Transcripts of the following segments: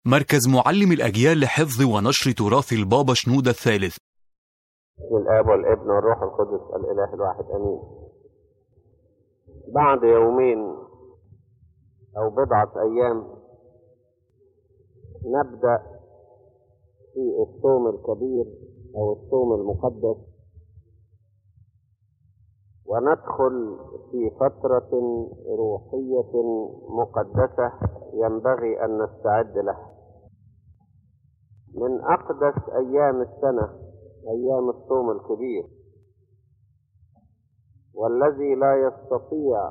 مركز معلم الأجيال لحفظ ونشر تراث البابا شنودة الثالث بسم الآب والابن والروح القدس الإله الواحد أمين بعد يومين أو بضعة أيام نبدأ في الصوم الكبير أو الصوم المقدس وندخل في فترة روحية مقدسة ينبغي أن نستعد لها من أقدس أيام السنة أيام الصوم الكبير والذي لا يستطيع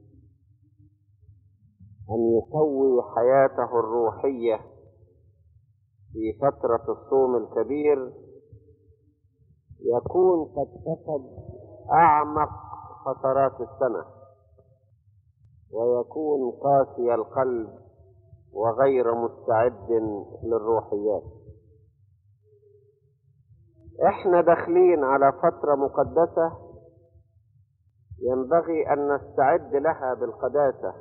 أن يقوي حياته الروحية في فترة الصوم الكبير يكون قد فقد أعمق فترات السنة ويكون قاسي القلب وغير مستعد للروحيات احنا داخلين على فترة مقدسة ينبغي أن نستعد لها بالقداسة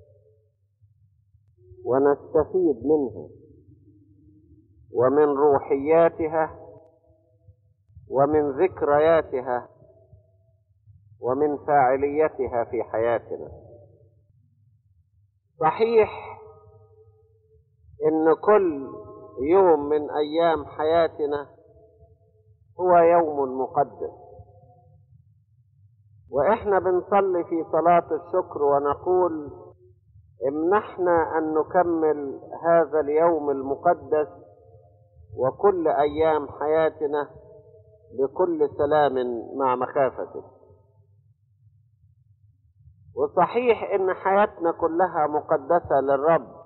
ونستفيد منها ومن روحياتها ومن ذكرياتها ومن فاعليتها في حياتنا صحيح ان كل يوم من ايام حياتنا هو يوم مقدس واحنا بنصلي في صلاه الشكر ونقول امنحنا ان نكمل هذا اليوم المقدس وكل ايام حياتنا بكل سلام مع مخافتك وصحيح ان حياتنا كلها مقدسه للرب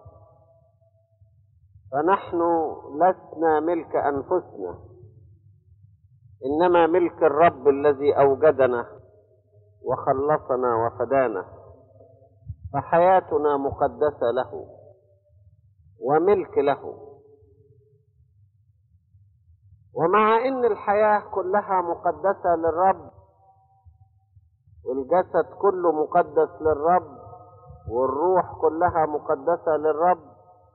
فنحن لسنا ملك انفسنا انما ملك الرب الذي اوجدنا وخلصنا وفدانا فحياتنا مقدسه له وملك له ومع ان الحياه كلها مقدسه للرب والجسد كله مقدس للرب والروح كلها مقدسه للرب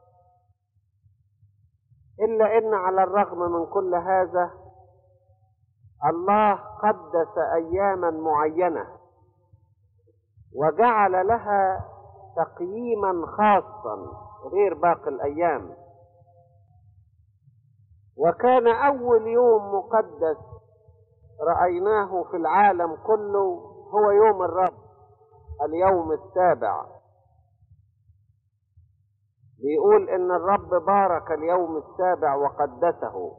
الا ان على الرغم من كل هذا الله قدس اياما معينه وجعل لها تقييما خاصا غير باقي الايام وكان اول يوم مقدس رايناه في العالم كله هو يوم الرب اليوم السابع بيقول ان الرب بارك اليوم السابع وقدسه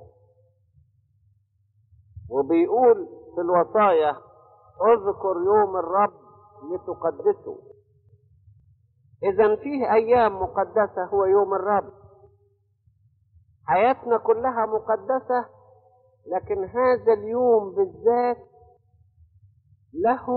وبيقول في الوصايا اذكر يوم الرب لتقدسه اذا فيه ايام مقدسه هو يوم الرب حياتنا كلها مقدسه لكن هذا اليوم بالذات له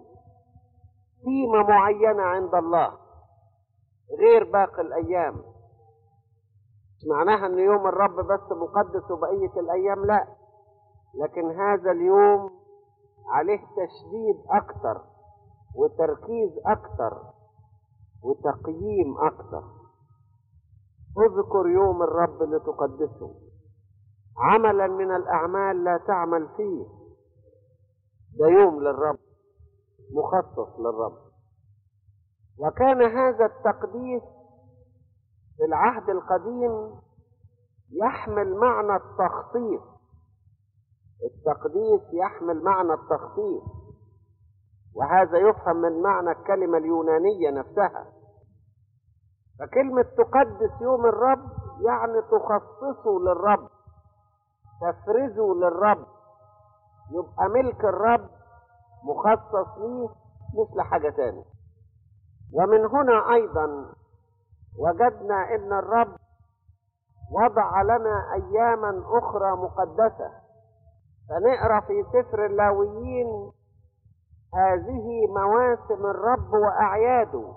قيمه معينه عند الله غير باقي الايام مش معناها ان يوم الرب بس مقدس وبقيه الايام لا لكن هذا اليوم عليه تشديد اكتر وتركيز اكتر وتقييم اكتر اذكر يوم الرب لتقدسه عملا من الاعمال لا تعمل فيه ده يوم للرب مخصص للرب وكان هذا التقديس في العهد القديم يحمل معنى التخصيص التقديس يحمل معنى التخصيص وهذا يفهم من معنى الكلمة اليونانية نفسها فكلمة تقدس يوم الرب يعني تخصصه للرب تفرزه للرب يبقى ملك الرب مخصص ليه مش لحاجة تاني ومن هنا أيضا وجدنا أن الرب وضع لنا أياما أخرى مقدسة فنقرأ في سفر اللاويين هذه مواسم الرب وأعياده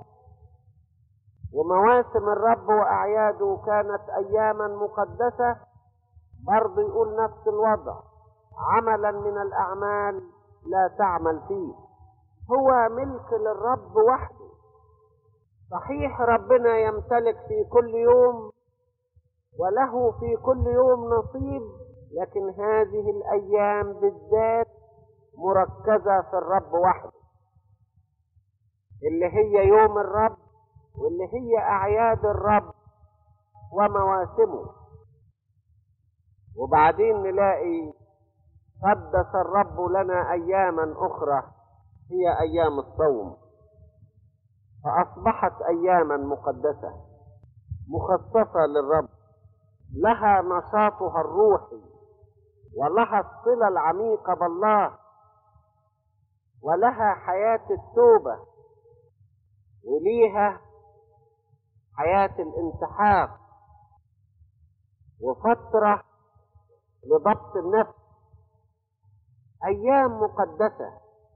ومواسم الرب وأعياده كانت أياما مقدسة برضه يقول نفس الوضع عملا من الأعمال لا تعمل فيه هو ملك للرب وحده صحيح ربنا يمتلك في كل يوم وله في كل يوم نصيب لكن هذه الأيام بالذات مركزة في الرب وحده اللي هي يوم الرب واللي هي أعياد الرب ومواسمه وبعدين نلاقي قدس الرب لنا أياما أخرى هي أيام الصوم فأصبحت أياما مقدسة مخصصة للرب لها نشاطها الروحي ولها الصلة العميقة بالله ولها حياة التوبة وليها حياة الانسحاق وفترة لضبط النفس أيام مقدسة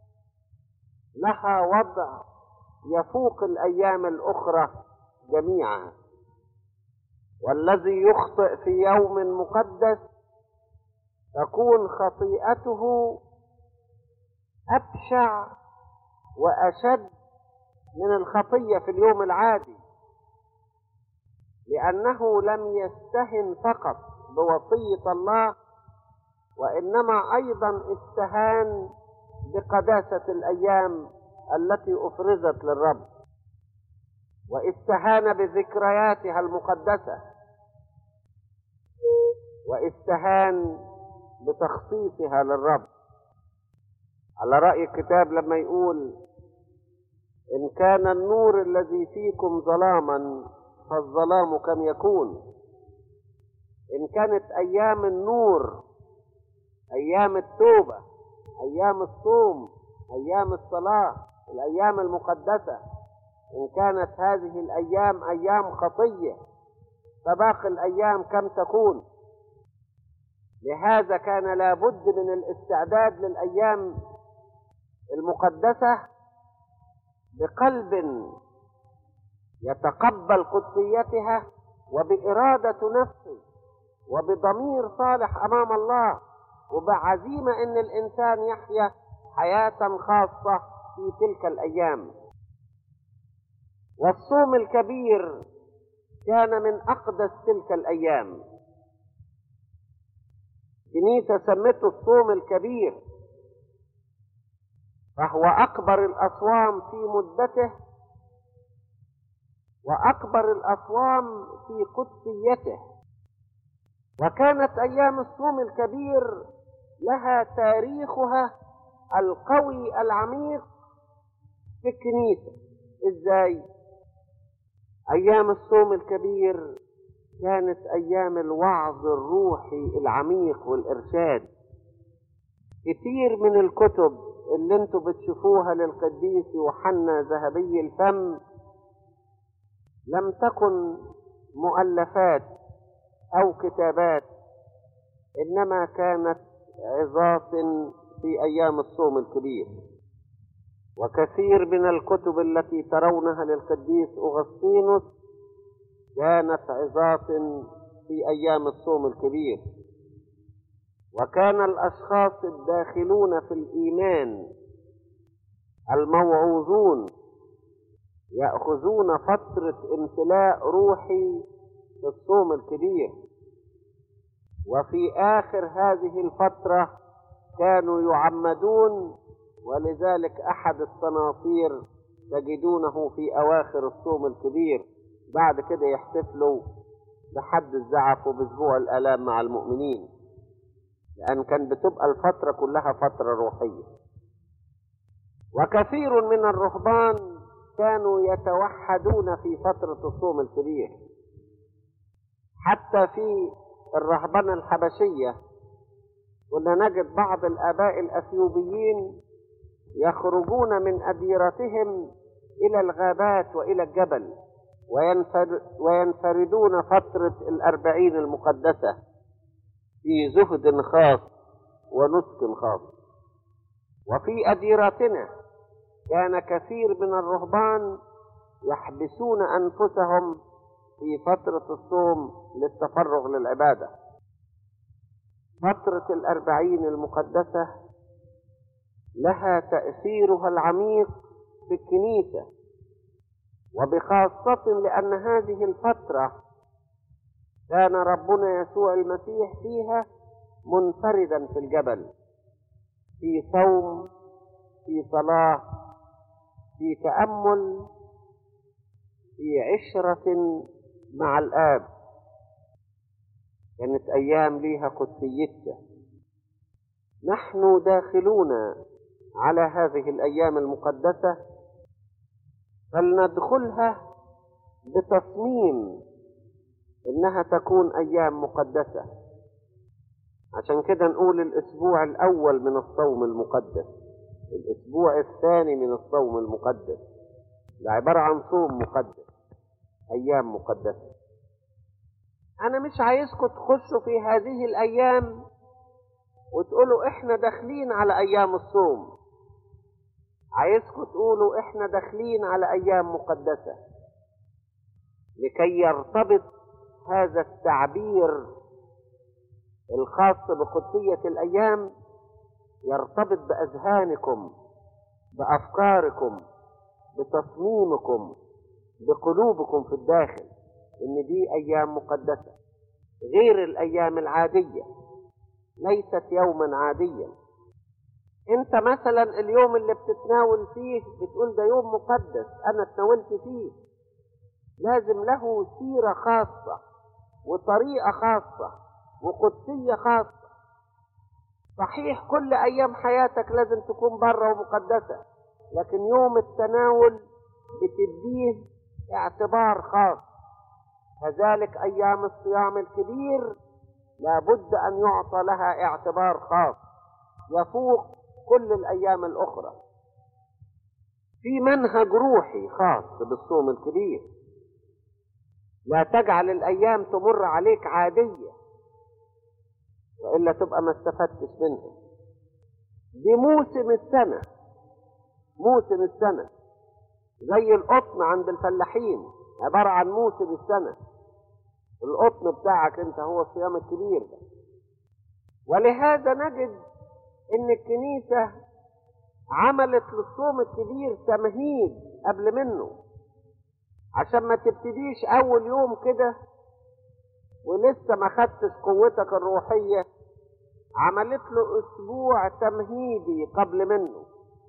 لها وضع يفوق الأيام الأخرى جميعا والذي يخطئ في يوم مقدس تكون خطيئته أبشع وأشد من الخطية في اليوم العادي لأنه لم يستهن فقط بوصية الله وإنما أيضا استهان بقداسة الأيام التي أفرزت للرب واستهان بذكرياتها المقدسة واستهان بتخصيصها للرب على رأي الكتاب لما يقول إن كان النور الذي فيكم ظلاما فالظلام كم يكون إن كانت أيام النور أيام التوبة أيام الصوم أيام الصلاة الأيام المقدسة إن كانت هذه الأيام أيام خطية فباقي الأيام كم تكون لهذا كان لابد من الاستعداد للأيام المقدسة بقلب يتقبل قدسيتها وبإرادة نفسه وبضمير صالح أمام الله وبعزيمة أن الإنسان يحيا حياة خاصة في تلك الأيام والصوم الكبير كان من أقدس تلك الأيام كنيسة سمته الصوم الكبير فهو أكبر الأصوام في مدته وأكبر الأصوام في قدسيته وكانت أيام الصوم الكبير لها تاريخها القوي العميق في الكنيسة إزاي؟ أيام الصوم الكبير كانت أيام الوعظ الروحي العميق والإرشاد كتير من الكتب اللي انتوا بتشوفوها للقديس يوحنا ذهبي الفم لم تكن مؤلفات أو كتابات إنما كانت عظات في أيام الصوم الكبير وكثير من الكتب التي ترونها للقديس أغسطينوس كانت عظات في أيام الصوم الكبير وكان الأشخاص الداخلون في الإيمان الموعوظون يأخذون فترة امتلاء روحي في الصوم الكبير وفي آخر هذه الفترة كانوا يعمدون ولذلك أحد الصناصير تجدونه في أواخر الصوم الكبير بعد كده يحتفلوا بحد الزعف وباسبوع الآلام مع المؤمنين لأن كان بتبقى الفترة كلها فترة روحية وكثير من الرهبان كانوا يتوحدون في فترة الصوم الكبير حتى في الرهبنة الحبشية كنا نجد بعض الآباء الأثيوبيين يخرجون من أديرتهم إلى الغابات وإلى الجبل وينفردون فترة الأربعين المقدسة في زهد خاص ونسك خاص وفي أديرتنا كان كثير من الرهبان يحبسون أنفسهم في فترة الصوم للتفرغ للعبادة فترة الأربعين المقدسة لها تأثيرها العميق في الكنيسة وبخاصة لأن هذه الفترة كان ربنا يسوع المسيح فيها منفردا في الجبل في صوم في صلاة في تأمل في عشرة مع الآب كانت أيام ليها قدسيتها نحن داخلون على هذه الأيام المقدسة فلندخلها بتصميم إنها تكون أيام مقدسة عشان كده نقول الأسبوع الأول من الصوم المقدس الأسبوع الثاني من الصوم المقدس ده عبارة عن صوم مقدس أيام مقدسة أنا مش عايزكم تخشوا في هذه الأيام وتقولوا إحنا داخلين على أيام الصوم عايزكم تقولوا إحنا داخلين على أيام مقدسة لكي يرتبط هذا التعبير الخاص بقدسية الأيام يرتبط بأذهانكم بأفكاركم بتصميمكم بقلوبكم في الداخل إن دي أيام مقدسة غير الأيام العادية ليست يوما عاديا انت مثلا اليوم اللي بتتناول فيه بتقول ده يوم مقدس انا اتناولت فيه لازم له سيرة خاصة وطريقة خاصة وقدسية خاصة صحيح كل أيام حياتك لازم تكون بره ومقدسة لكن يوم التناول بتديه اعتبار خاص كذلك أيام الصيام الكبير لابد أن يعطى لها اعتبار خاص يفوق كل الأيام الأخرى في منهج روحي خاص بالصوم الكبير لا تجعل الأيام تمر عليك عادية وإلا تبقى ما استفدتش منها دي موسم السنة موسم السنة زي القطن عند الفلاحين عبارة عن موسم السنة القطن بتاعك انت هو الصيام الكبير ده ولهذا نجد ان الكنيسة عملت للصوم الكبير تمهيد قبل منه عشان ما تبتديش اول يوم كده ولسه ما خدتش قوتك الروحية عملت له اسبوع تمهيدي قبل منه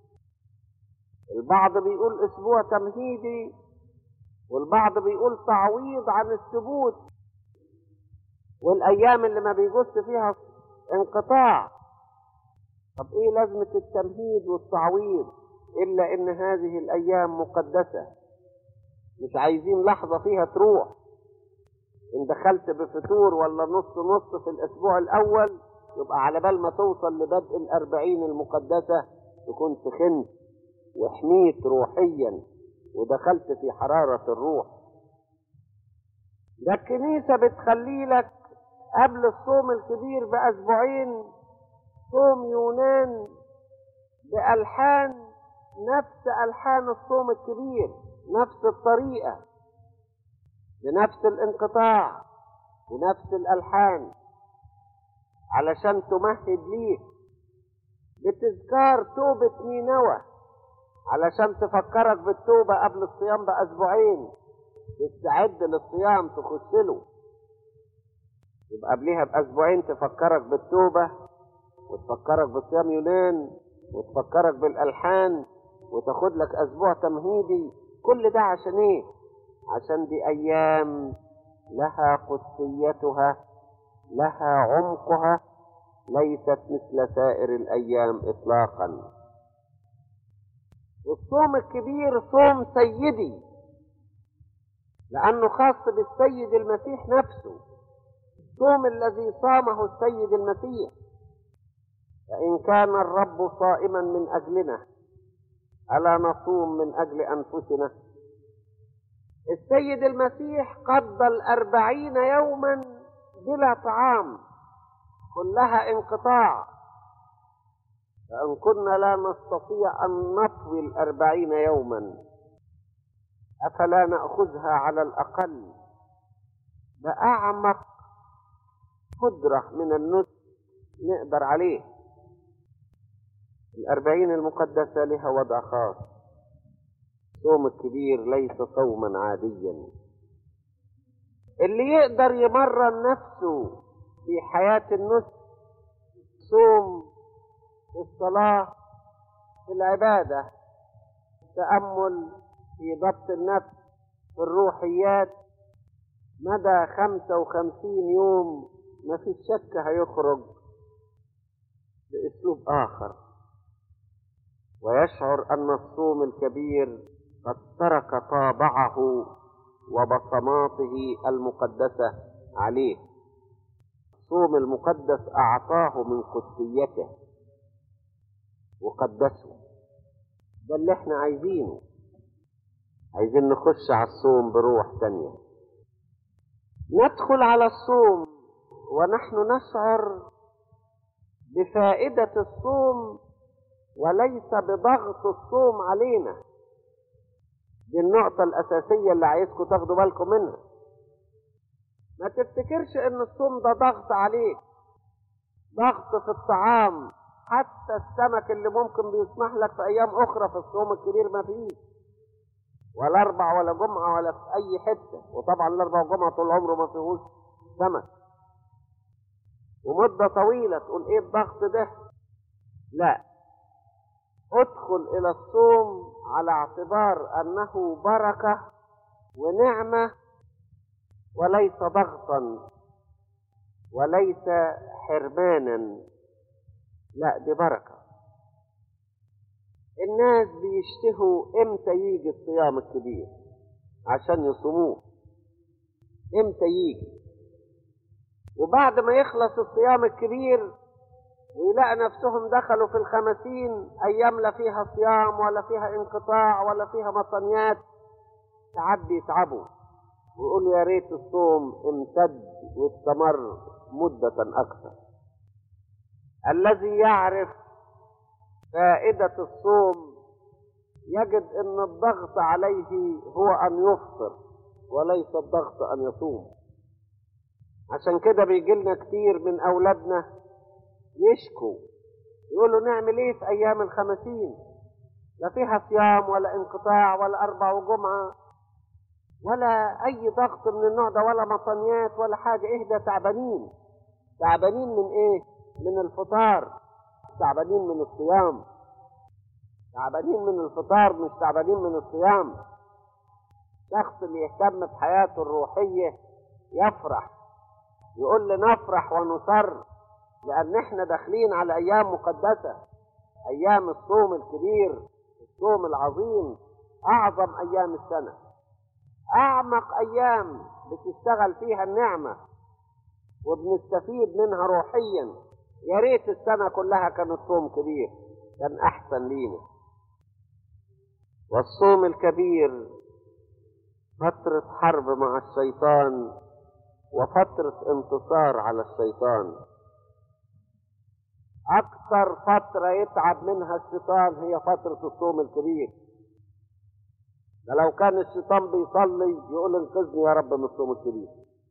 البعض بيقول اسبوع تمهيدي والبعض بيقول تعويض عن الثبوت والايام اللي ما بيجوز فيها انقطاع طب ايه لازمة التمهيد والتعويض الا ان هذه الايام مقدسة مش عايزين لحظة فيها تروح ان دخلت بفطور ولا نص نص في الاسبوع الاول يبقى على بال ما توصل لبدء الاربعين المقدسة تكون سخنت وحميت روحيا ودخلت في حرارة الروح ده الكنيسة بتخلي لك قبل الصوم الكبير بأسبوعين صوم يونان بألحان نفس ألحان الصوم الكبير نفس الطريقة بنفس الانقطاع بنفس الألحان علشان تمهد ليك بتذكار توبة نينوى علشان تفكرك بالتوبة قبل الصيام بأسبوعين تستعد للصيام تخش له يبقى قبلها بأسبوعين تفكرك بالتوبة وتفكرك بصيام يونان وتفكرك بالألحان وتاخد لك أسبوع تمهيدي كل ده عشان إيه؟ عشان دي أيام لها قدسيتها لها عمقها ليست مثل سائر الأيام إطلاقا والصوم الكبير صوم سيدي لأنه خاص بالسيد المسيح نفسه الصوم الذي صامه السيد المسيح فإن كان الرب صائما من أجلنا ألا نصوم من أجل أنفسنا السيد المسيح قضى الأربعين يوما بلا طعام كلها انقطاع فإن كنا لا نستطيع أن نطوي الأربعين يوما أفلا نأخذها على الأقل بأعمق قدرة من النصف نقدر عليه الأربعين المقدسة لها وضع خاص صوم الكبير ليس صوما عاديا اللي يقدر يمرن نفسه في حياة النسك الصوم الصلاة في العبادة التأمل في ضبط النفس في الروحيات مدى خمسة وخمسين يوم ما في شك هيخرج بأسلوب آخر ويشعر أن الصوم الكبير قد ترك طابعه وبصماته المقدسة عليه الصوم المقدس أعطاه من قدسيته وقدسه ده اللي احنا عايزينه عايزين نخش على الصوم بروح تانية ندخل على الصوم ونحن نشعر بفائدة الصوم وليس بضغط الصوم علينا دي النقطة الأساسية اللي عايزكم تاخدوا بالكم منها ما تفتكرش ان الصوم ده ضغط عليك ضغط في الطعام حتى السمك اللي ممكن بيسمح لك في ايام اخرى في الصوم الكبير ما فيش ولا اربع ولا جمعة ولا في اي حتة وطبعا الاربع جمعة طول عمره ما فيهوش سمك ومدة طويلة تقول ايه الضغط ده لا ادخل الى الصوم على اعتبار انه بركة ونعمة وليس ضغطا وليس حرمانا لا دي بركة الناس بيشتهوا امتى يجي الصيام الكبير عشان يصوموه امتى يجي وبعد ما يخلص الصيام الكبير ويلاقي نفسهم دخلوا في الخمسين ايام لا فيها صيام ولا فيها انقطاع ولا فيها مطنيات ساعات بيتعبوا ويقولوا يا ريت الصوم امتد واستمر مدة أكثر الذي يعرف فائدة الصوم يجد أن الضغط عليه هو أن يفطر وليس الضغط أن يصوم عشان كده بيجي لنا كتير من أولادنا يشكوا يقولوا نعمل ايه في أيام الخمسين لا فيها صيام ولا انقطاع ولا أربع وجمعة ولا اي ضغط من النوع ده ولا مطنيات ولا حاجه ايه ده تعبانين تعبانين من ايه من الفطار تعبانين من الصيام تعبانين من الفطار مش تعبانين من الصيام الشخص اللي يهتم بحياته الروحيه يفرح يقول لي نفرح ونصر لان احنا داخلين على ايام مقدسه ايام الصوم الكبير الصوم العظيم اعظم ايام السنه أعمق أيام بتشتغل فيها النعمة وبنستفيد منها روحيا يا ريت السنة كلها كانت صوم كبير كان أحسن لينا والصوم الكبير فترة حرب مع الشيطان وفترة انتصار على الشيطان أكثر فترة يتعب منها الشيطان هي فترة الصوم الكبير ده لو كان الشيطان بيصلي يقول انقذني يا رب من الصوم الكبير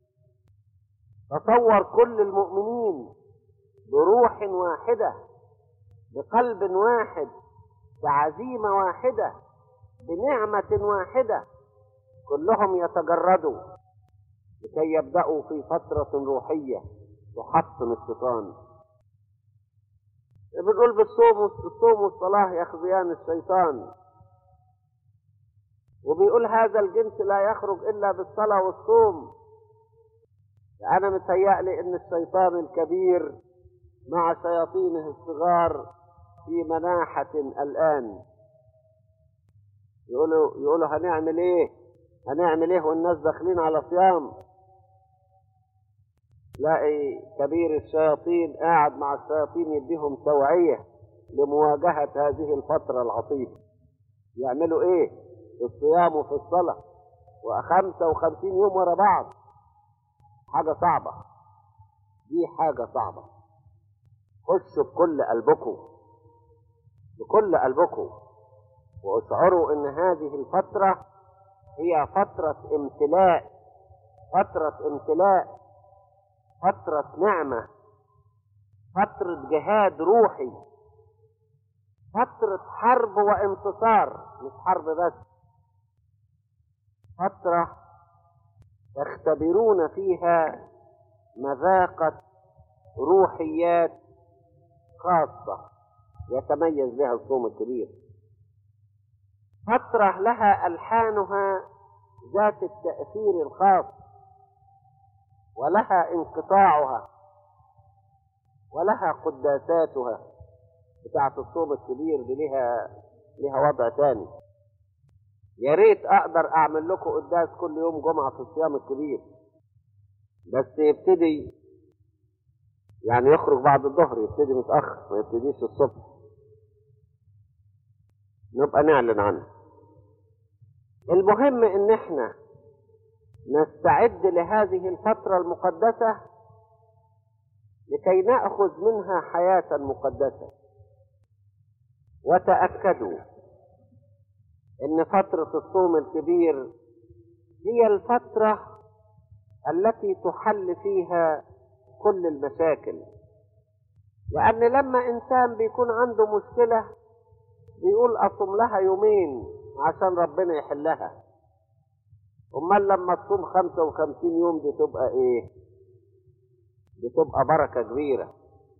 تصور كل المؤمنين بروح واحدة بقلب واحد بعزيمة واحدة بنعمة واحدة كلهم يتجردوا لكي يبدأوا في فترة روحية تحطم الشيطان بنقول بالصوم الصوم والصلاة يخزيان الشيطان وبيقول هذا الجنس لا يخرج إلا بالصلاة والصوم أنا متهيألي إن الشيطان الكبير مع شياطينه الصغار في مناحة الآن يقولوا يقولوا هنعمل إيه؟ هنعمل إيه والناس داخلين على صيام؟ تلاقي كبير الشياطين قاعد مع الشياطين يديهم توعية لمواجهة هذه الفترة العصيبة يعملوا إيه؟ في الصيام وفي الصلاة وخمسة وخمسين يوم ورا بعض حاجة صعبة دي حاجة صعبة خشوا بكل قلبكم بكل قلبكم واشعروا ان هذه الفترة هي فترة امتلاء فترة امتلاء فترة نعمة فترة جهاد روحي فترة حرب وانتصار مش حرب بس فترة تختبرون فيها مذاقة روحيات خاصة يتميز بها الصوم الكبير فترة لها ألحانها ذات التأثير الخاص ولها انقطاعها ولها قداساتها بتاعة الصوم الكبير دي لها لها وضع تاني يا ريت اقدر اعمل لكم قداس كل يوم جمعة في الصيام الكبير بس يبتدي يعني يخرج بعد الظهر يبتدي متأخر ما يبتديش الصبح نبقى نعلن عنه المهم ان احنا نستعد لهذه الفترة المقدسة لكي نأخذ منها حياة مقدسة وتأكدوا ان فترة الصوم الكبير هي الفترة التي تحل فيها كل المشاكل لأن لما إنسان بيكون عنده مشكلة بيقول أصوم لها يومين عشان ربنا يحلها أمال لما تصوم خمسة وخمسين يوم دي تبقى إيه؟ دي تبقى بركة كبيرة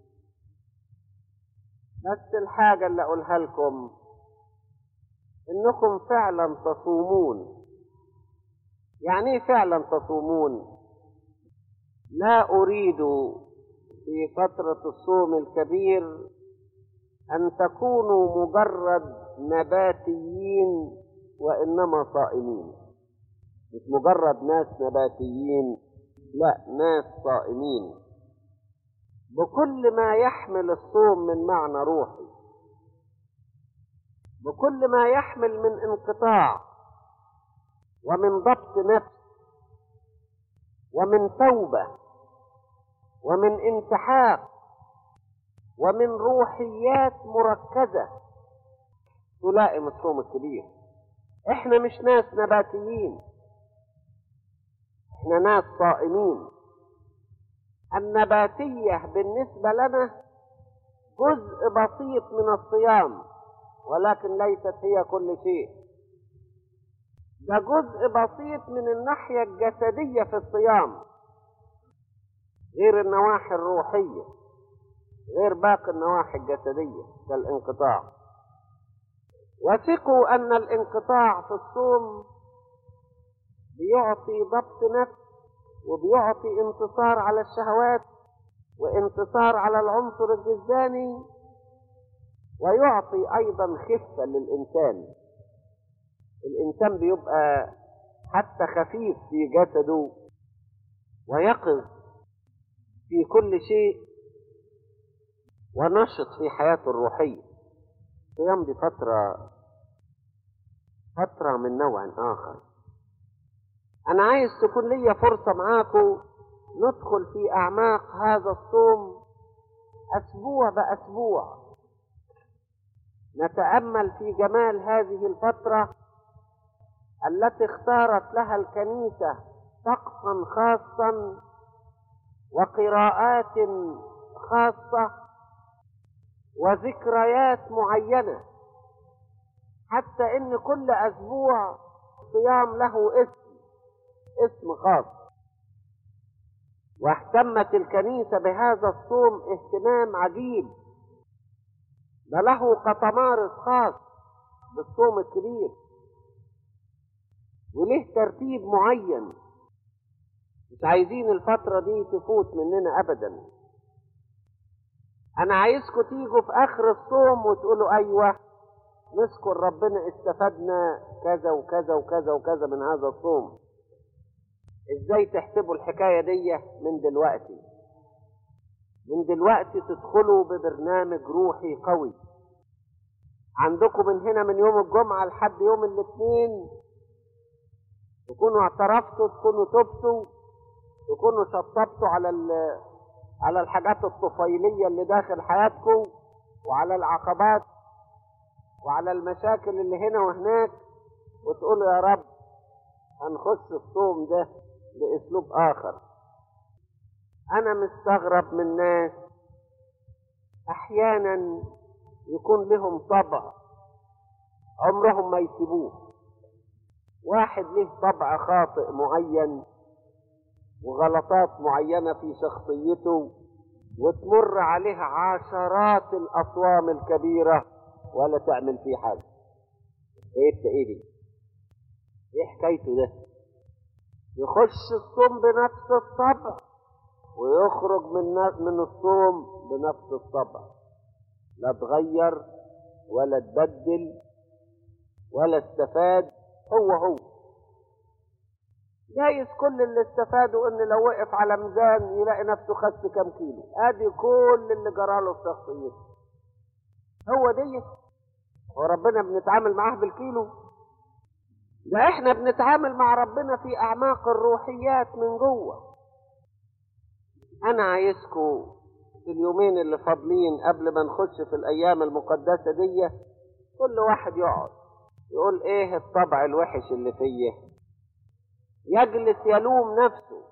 بس الحاجة اللي أقولها لكم إنكم فعلا تصومون يعني إيه فعلا تصومون؟ لا أريد في فترة الصوم الكبير أن تكونوا مجرد نباتيين وإنما صائمين مش مجرد ناس نباتيين لا ناس صائمين بكل ما يحمل الصوم من معنى روحي بكل ما يحمل من انقطاع ومن ضبط نفس ومن توبه ومن انسحاق ومن روحيات مركزة تلائم الصوم الكبير احنا مش ناس نباتيين احنا ناس صائمين النباتية بالنسبة لنا جزء بسيط من الصيام ولكن ليست هي كل شيء ده جزء بسيط من الناحية الجسدية في الصيام غير النواحي الروحية غير باقي النواحي الجسدية كالانقطاع وثقوا أن الانقطاع في الصوم بيعطي ضبط نفس وبيعطي انتصار على الشهوات وانتصار على العنصر الجسداني ويعطي أيضا خفة للإنسان الإنسان بيبقى حتى خفيف في جسده ويقظ في كل شيء ونشط في حياته الروحية الصيام دي فترة فترة من نوع آخر أنا عايز تكون لي فرصة معاكم ندخل في أعماق هذا الصوم أسبوع بأسبوع نتأمل في جمال هذه الفترة التي اختارت لها الكنيسة طقسا خاصا وقراءات خاصة وذكريات معينة حتى ان كل اسبوع صيام له اسم اسم خاص واهتمت الكنيسة بهذا الصوم اهتمام عجيب ده له قطمارس خاص بالصوم الكبير وله ترتيب معين مش عايزين الفترة دي تفوت مننا أبدا أنا عايزكم تيجوا في آخر الصوم وتقولوا أيوة نشكر ربنا استفدنا كذا وكذا وكذا وكذا من هذا الصوم ازاي تحسبوا الحكاية دي من دلوقتي من دلوقتي تدخلوا ببرنامج روحي قوي عندكم من هنا من يوم الجمعة لحد يوم الاثنين تكونوا اعترفتوا تكونوا تبتوا تكونوا شطبتوا على على الحاجات الطفيلية اللي داخل حياتكم وعلى العقبات وعلى المشاكل اللي هنا وهناك وتقولوا يا رب هنخش الصوم ده باسلوب اخر انا مستغرب من ناس احيانا يكون لهم طبع عمرهم ما يسيبوه واحد له طبع خاطئ معين وغلطات معينة في شخصيته وتمر عليها عشرات الأصوام الكبيرة ولا تعمل فيه حاجة ايه ايه دي ايه حكايته ده يخش الصوم بنفس الطبع ويخرج من من الصوم بنفس الطبع لا تغير ولا تبدل ولا استفاد هو هو جايز كل اللي استفادوا ان لو وقف على ميزان يلاقي نفسه خس كام كيلو ادي كل اللي جراله في شخصيته هو دي وربنا بنتعامل معاه بالكيلو ده احنا بنتعامل مع ربنا في اعماق الروحيات من جوه انا عايزكم في اليومين اللي فاضلين قبل ما نخش في الايام المقدسه دي كل واحد يقعد يقول ايه الطبع الوحش اللي فيه يجلس يلوم نفسه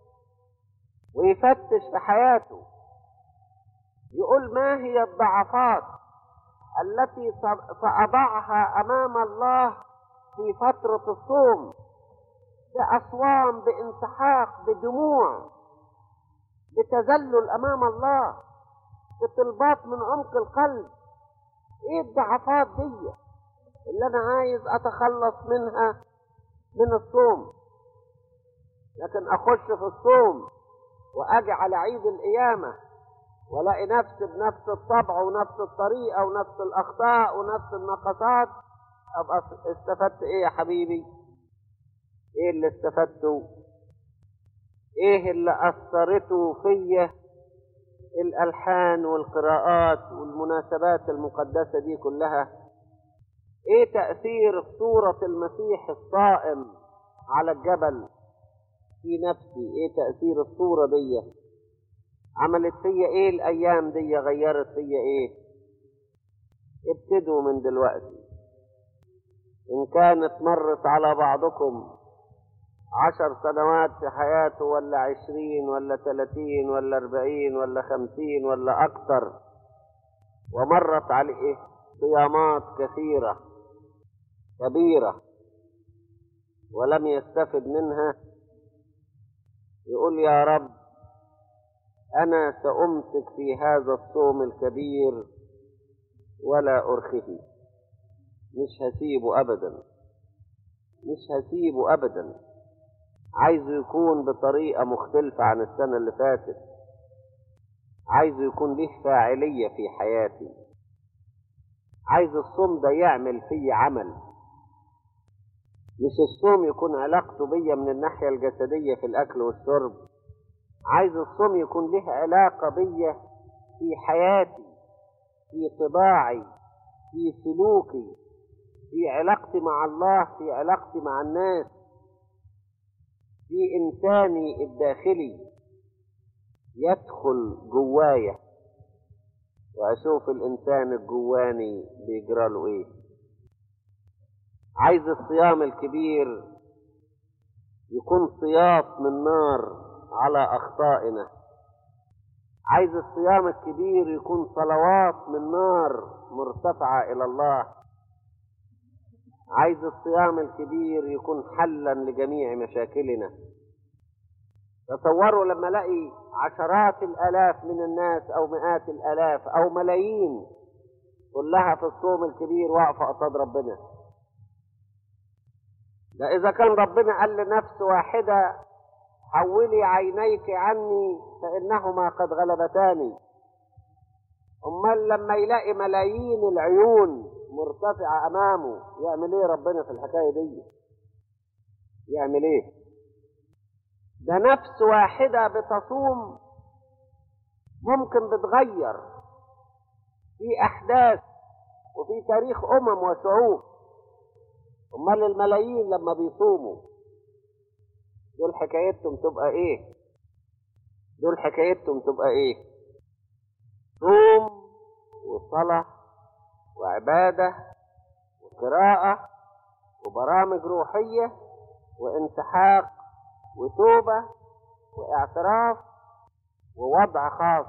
ويفتش في حياته يقول ما هي الضعفات التي سأضعها أمام الله في فترة الصوم بأصوام بانسحاق بدموع بتذلل أمام الله بطلبات من عمق القلب إيه الضعفات دي اللي أنا عايز أتخلص منها من الصوم لكن أخش في الصوم وأجي على عيد القيامة والاقي نفسي بنفس الطبع ونفس الطريقة ونفس الأخطاء ونفس النقصات أبقى استفدت إيه يا حبيبي؟ إيه اللي استفدته؟ إيه اللي أثرته فيا الألحان والقراءات والمناسبات المقدسة دي كلها؟ إيه تأثير صورة المسيح الصائم على الجبل في نفسي؟ إيه تأثير الصورة دي؟ عملت فيا ايه الايام دي غيرت فيا ايه ابتدوا من دلوقتي ان كانت مرت على بعضكم عشر سنوات في حياته ولا عشرين ولا ثلاثين ولا اربعين ولا خمسين ولا اكتر ومرت عليه صيامات كثيرة كبيرة ولم يستفد منها يقول يا رب أنا سأمسك في هذا الصوم الكبير ولا أرخه مش هسيبه أبدا مش هسيبه أبدا عايزه يكون بطريقة مختلفة عن السنة اللي فاتت عايزه يكون له فاعلية في حياتي عايز الصوم ده يعمل في عمل مش الصوم يكون علاقته بيا من الناحية الجسدية في الأكل والشرب عايز الصوم يكون له علاقة بيا في حياتي في طباعي في سلوكي في علاقتي مع الله في علاقتي مع الناس في إنساني الداخلي يدخل جوايا وأشوف الإنسان الجواني بيجرى له إيه عايز الصيام الكبير يكون صياط من نار على أخطائنا عايز الصيام الكبير يكون صلوات من نار مرتفعة إلى الله عايز الصيام الكبير يكون حلا لجميع مشاكلنا تصوروا لما الاقي عشرات الالاف من الناس او مئات الالاف او ملايين كلها في الصوم الكبير واقفه قصاد ربنا ده اذا كان ربنا قال لنفس واحده حولي عينيك عني فإنهما قد غلبتاني أمال لما يلاقي ملايين العيون مرتفعة أمامه يعمل إيه ربنا في الحكاية دي يعمل إيه ده نفس واحدة بتصوم ممكن بتغير في أحداث وفي تاريخ أمم وشعوب أمال الملايين لما بيصوموا دول حكايتهم تبقى ايه دول حكايتهم تبقى ايه صوم وصلاة وعبادة وقراءة وبرامج روحية وانسحاق وتوبة واعتراف ووضع خاص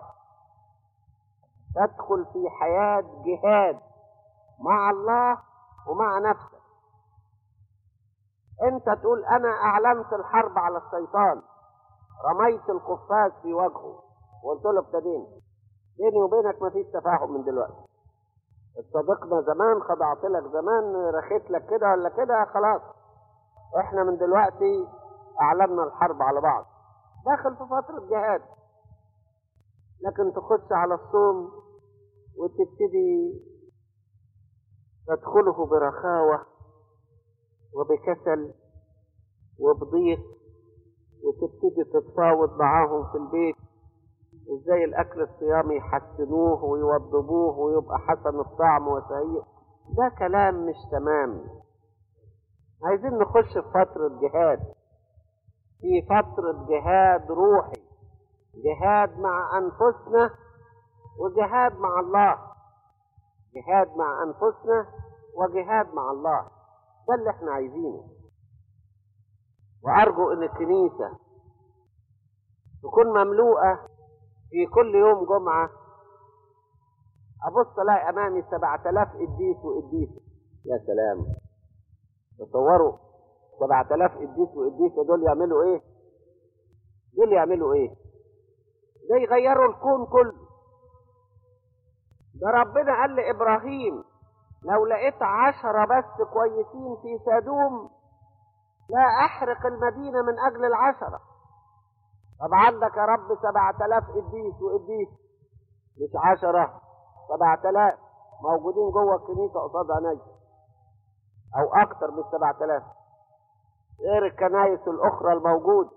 تدخل في حياة جهاد مع الله ومع نفسك انت تقول انا اعلنت الحرب على الشيطان رميت القفاز في وجهه وقلت له ابتدينا بيني وبينك مفيش تفاهم من دلوقتي صديقنا زمان خضعت لك زمان رخيت لك كده ولا كده خلاص احنا من دلوقتي اعلنا الحرب على بعض داخل في فترة جهاد لكن تخش على الصوم وتبتدي تدخله برخاوة وبكسل وبضيق وتبتدي تتفاوض معاهم في البيت ازاي الاكل الصيامي يحسنوه ويوضبوه ويبقى حسن الطعم وسيء ده كلام مش تمام عايزين نخش في فترة جهاد في فترة جهاد روحي جهاد مع أنفسنا وجهاد مع الله جهاد مع أنفسنا وجهاد مع الله ده اللي احنا عايزينه وأرجو إن الكنيسة تكون مملوءة في كل يوم جمعة أبص ألاقي أمامي سبعة آلاف قديس وقديسة يا سلام تصوروا سبعة آلاف قديس وقديسة دول يعملوا إيه؟ دول يعملوا إيه؟ ده يغيروا الكون كله ده ربنا قال لإبراهيم لو لقيت عشرة بس كويسين في سادوم لا أحرق المدينة من أجل العشرة طب عندك يا رب سبعة آلاف قديس وقديس مش عشرة سبعة آلاف موجودين جوه الكنيسة قصاد عيني أو أكتر من سبعة آلاف غير الكنايس الأخرى الموجودة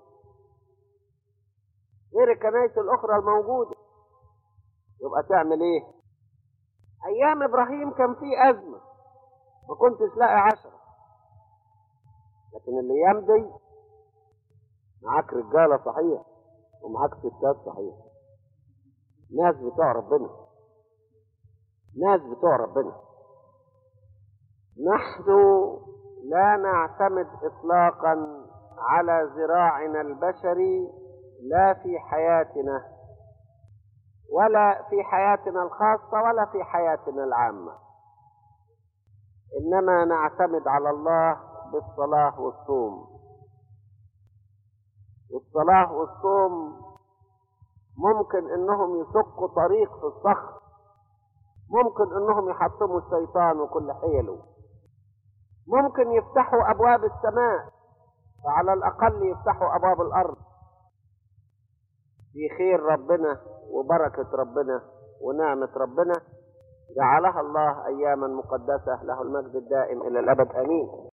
غير الكنايس الأخرى الموجودة يبقى تعمل إيه؟ أيام إبراهيم كان في أزمة ما كنتش لاقي عشرة لكن الأيام دي معاك رجالة صحيح ومعاك ستات صحيح ناس بتوع ربنا ناس بتوع ربنا نحن لا نعتمد اطلاقا على ذراعنا البشري لا في حياتنا ولا في حياتنا الخاصة ولا في حياتنا العامة إنما نعتمد على الله بالصلاة والصوم والصلاة والصوم ممكن انهم يسقوا طريق في الصخر ممكن انهم يحطموا الشيطان وكل حيله ممكن يفتحوا ابواب السماء فعلى الاقل يفتحوا ابواب الارض في خير ربنا وبركة ربنا ونعمة ربنا جعلها الله اياما مقدسة له المجد الدائم الى الابد امين